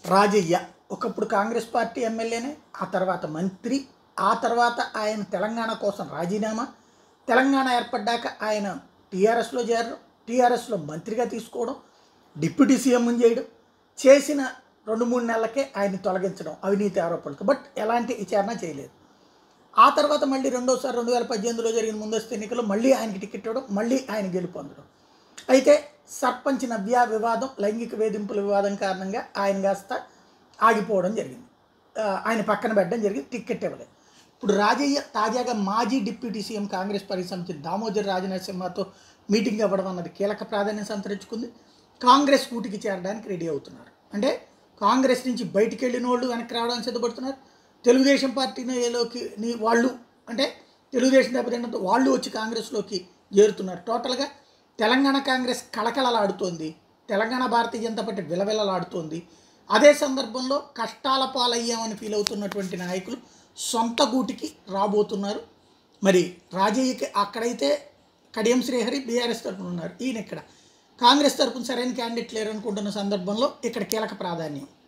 రాజయ్య ఒకప్పుడు కాంగ్రెస్ పార్టీ ఎమ్మెల్యేనే ఆ తర్వాత మంత్రి ఆ తర్వాత ఆయన తెలంగాణ కోసం రాజీనామా తెలంగాణ ఏర్పడ్డాక ఆయన టీఆర్ఎస్లో చేరడం టీఆర్ఎస్లో మంత్రిగా తీసుకోవడం డిప్యూటీ సీఎం చేయడం చేసిన రెండు మూడు నెలలకే ఆయన్ని తొలగించడం అవినీతి ఆరోపణలతో బట్ ఎలాంటి విచారణ చేయలేదు ఆ తర్వాత మళ్ళీ రెండోసారి రెండు వేల పద్దెనిమిదిలో జరిగిన ముందస్తు ఎన్నికల్లో మళ్ళీ ఆయనకి టికెట్ ఇవ్వడం మళ్ళీ ఆయన గెలుపొందడం అయితే సర్పంచ్ నవ్య వివాదం లైంగిక వేధింపుల వివాదం కారణంగా ఆయన కాస్త ఆగిపోవడం జరిగింది ఆ, ఆయన పక్కన పెట్టడం జరిగింది టికెట్ ఇవ్వలేదు ఇప్పుడు రాజయ్య తాజాగా మాజీ డిప్యూటీ సీఎం కాంగ్రెస్ పరిసమితి దామోదర్ రాజనరసింహతో మీటింగ్ అవ్వడం అన్నది కీలక ప్రాధాన్యం సంతరించుకుంది కాంగ్రెస్ కూటికి చేరడానికి రెడీ అవుతున్నారు అంటే కాంగ్రెస్ నుంచి బయటికి వెళ్ళిన వాళ్ళు వెనక్కి రావడానికి సిద్ధపడుతున్నారు తెలుగుదేశం పార్టీలోకి ని వాళ్ళు అంటే తెలుగుదేశం దెబ్బతిండంతో వాళ్ళు వచ్చి కాంగ్రెస్లోకి చేరుతున్నారు టోటల్గా తెలంగాణ కాంగ్రెస్ కళకళలాడుతోంది తెలంగాణ భారతీయ జనతా పార్టీ విలవిలలాడుతోంది అదే సందర్భంలో కష్టాల పాలయ్యామని ఫీల్ అవుతున్నటువంటి నాయకులు సొంత గూటికి రాబోతున్నారు మరి రాజయ్యకి అక్కడైతే కడియం శ్రీహరి బీఆర్ఎస్ తరపున ఉన్నారు ఈయన ఇక్కడ కాంగ్రెస్ తరపున సరైన క్యాండిడేట్ లేరు అనుకుంటున్న సందర్భంలో ఇక్కడ కీలక ప్రాధాన్యం